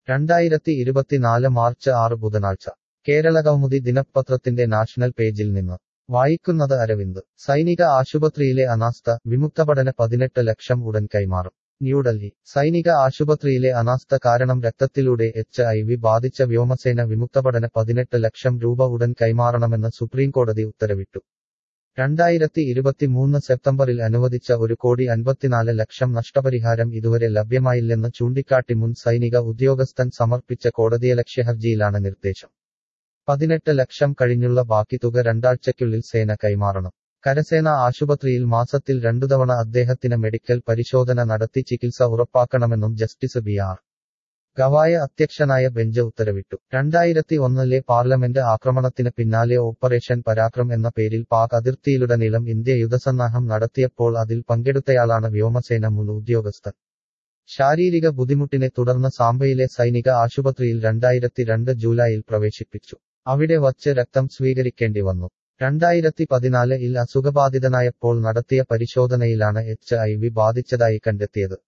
രണ്ടായിരത്തി ഇരുപത്തിനാല് മാർച്ച് ആറ് ബുധനാഴ്ച കേരളകൗമുദി ദിനപത്രത്തിന്റെ നാഷണൽ പേജിൽ നിന്ന് വായിക്കുന്നത് അരവിന്ദ് സൈനിക ആശുപത്രിയിലെ അനാസ്ഥ വിമുക്തപഠന പതിനെട്ട് ലക്ഷം ഉടൻ കൈമാറും ന്യൂഡൽഹി സൈനിക ആശുപത്രിയിലെ അനാസ്ഥ കാരണം രക്തത്തിലൂടെ എച്ച് ഐ വി ബാധിച്ച വ്യോമസേന വിമുക്തപഠന പതിനെട്ട് ലക്ഷം രൂപ ഉടൻ കൈമാറണമെന്ന് സുപ്രീംകോടതി ഉത്തരവിട്ടു രണ്ടായിരത്തി ഇരുപത്തിമൂന്ന് സെപ്റ്റംബറിൽ അനുവദിച്ച ഒരു കോടി അൻപത്തിനാല് ലക്ഷം നഷ്ടപരിഹാരം ഇതുവരെ ലഭ്യമായില്ലെന്ന് ചൂണ്ടിക്കാട്ടി മുൻ സൈനിക ഉദ്യോഗസ്ഥൻ സമർപ്പിച്ച കോടതിയലക്ഷ്യ ഹർജിയിലാണ് നിർദ്ദേശം പതിനെട്ട് ലക്ഷം കഴിഞ്ഞുള്ള ബാക്കി തുക രണ്ടാഴ്ചയ്ക്കുള്ളിൽ സേന കൈമാറണം കരസേന ആശുപത്രിയിൽ മാസത്തിൽ രണ്ടു തവണ അദ്ദേഹത്തിന് മെഡിക്കൽ പരിശോധന നടത്തി ചികിത്സ ഉറപ്പാക്കണമെന്നും ജസ്റ്റിസ് ബി ആർ ഗവായ അധ്യക്ഷനായ ബെഞ്ച് ഉത്തരവിട്ടു രണ്ടായിരത്തി ഒന്നിലെ പാർലമെന്റ് ആക്രമണത്തിന് പിന്നാലെ ഓപ്പറേഷൻ പരാക്രം എന്ന പേരിൽ പാക് അതിർത്തിയിലുടനീളം ഇന്ത്യ യുദ്ധസന്നാഹം നടത്തിയപ്പോൾ അതിൽ പങ്കെടുത്തയാളാണ് വ്യോമസേന മുൻ ഉദ്യോഗസ്ഥൻ ശാരീരിക ബുദ്ധിമുട്ടിനെ തുടർന്ന് സാംബയിലെ സൈനിക ആശുപത്രിയിൽ രണ്ടായിരത്തി രണ്ട് ജൂലൈയിൽ പ്രവേശിപ്പിച്ചു അവിടെ വച്ച് രക്തം സ്വീകരിക്കേണ്ടി വന്നു രണ്ടായിരത്തി പതിനാല് ഇൽ അസുഖബാധിതനായപ്പോൾ നടത്തിയ പരിശോധനയിലാണ് എച്ച് ഐ വി ബാധിച്ചതായി കണ്ടെത്തിയത്